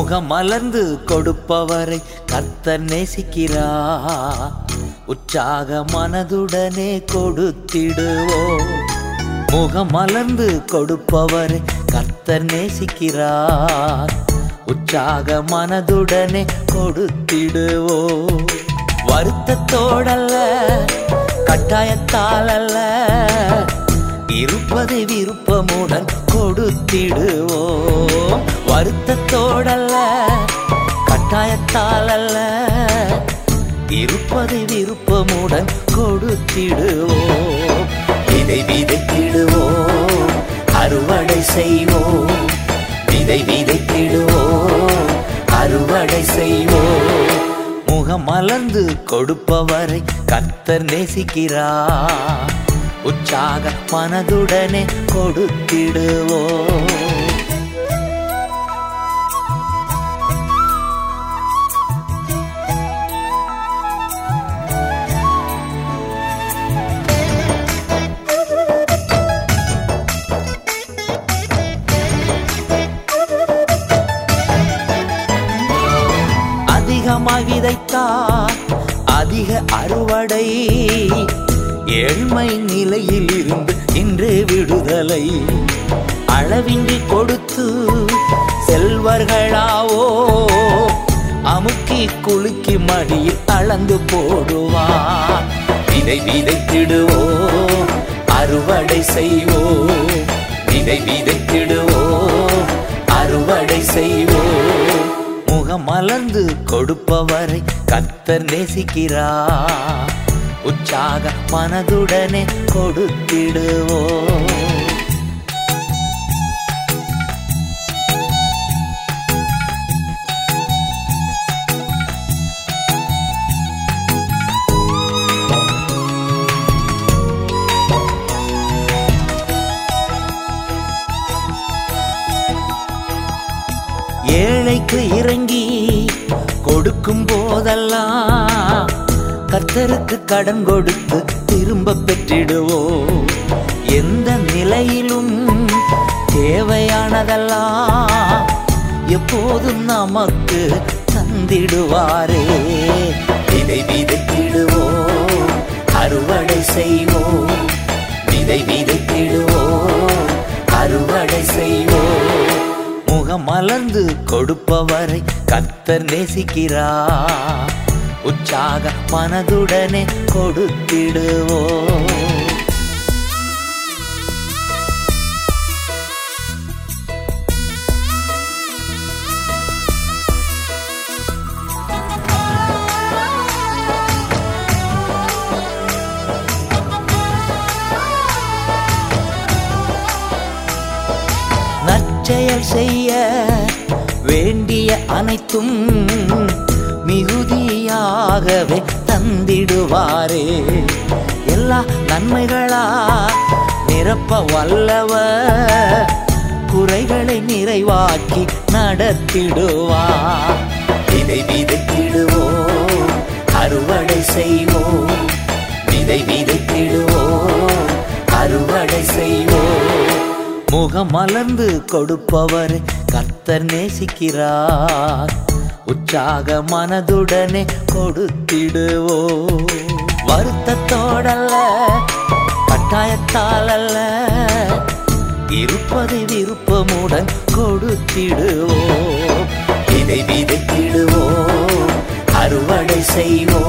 முகம் மலர்ந்து கொடுப்பவரை கர்த்தர் நேசிக்கிறா உற்சாக மனதுடனே கொடுத்திடுவோம் முகம் மலர்ந்து கொடுப்பவரை கர்த்தர் நேசிக்கிறார் உற்சாக மனதுடனே கொடுத்திடுவோம் வருத்தத்தோடல்ல கட்டாயத்தால் அல்ல இருப்பதை விருப்பமுடன் கொடுத்திடுவோம் வருத்தத்தோடல்ல கட்டாயத்தால் அல்ல இருப்பதை விருப்பமுடன் கொடுத்திடுவோம் விதை விதைத்திடுவோம் அறுவடை செய்வோம் விதை விதைத்திடுவோம் அறுவடை செய்வோம் முகம் மலர்ந்து கொடுப்பவரை கர்த்தர் நேசிக்கிறார் உற்சாக மனதுடனே கொடுத்திடுவோம் அதிகமாய் விதைத்தார் அதிக அறுவடை ஏழ்மை நிலையில் இருந்து இன்று விடுதலை அளவின்றி கொடுத்து செல்வர்களாவோ அமுக்கி குலுக்கி மடியில் அளந்து போடுவார் விதை விதைத்திடுவோம் அறுவடை செய்வோம் விதை விதைத்திடுவோம் அறுவடை செய்வோம் முகம் மலர்ந்து கொடுப்பவரை கர்த்தர் நேசிக்கிறார் உற்சாக மனதுடனே கொடுத்திடுவோம் ஏழைக்கு இறங்கி கொடுக்கும் போதெல்லாம் கர்த்தருக்கு கடன் கொடுத்து திரும்ப பெற்றிடுவோம் எந்த நிலையிலும் தேவையானதெல்லாம் எப்போதும் நமக்கு தந்திடுவாரே விதை விதைத்திடுவோம் அறுவடை செய்வோம் விதை விதைத்திடுவோம் அறுவடை செய்வோம் முகம் மலர்ந்து கொடுப்பவரை கர்த்தர் நேசிக்கிறார் உற்சாக மனதுடனே கொடுத்திடுவோம் நற்செயல் செய்ய வேண்டிய அனைத்தும் மிகுதியாகவே தந்திடுவாரே எல்லா நன்மைகளா நிரப்ப வல்லவ குறைகளை நிறைவாக்கி நடத்திடுவார் விதை விதைத்திடுவோம் அறுவடை செய்வோம் விதை விதைத்திடுவோம் அறுவடை செய்வோம் முகம் மலர்ந்து கொடுப்பவர் கர்த்தர் நேசிக்கிறார் உற்சாக மனதுடனே கொடுத்திடுவோ வருத்தத்தோடல்ல கட்டாயத்தால் அல்ல இருப்பதை விருப்பமுடன் கொடுத்திடுவோம் விதை விதைத்திடுவோம் அறுவடை செய்வோம்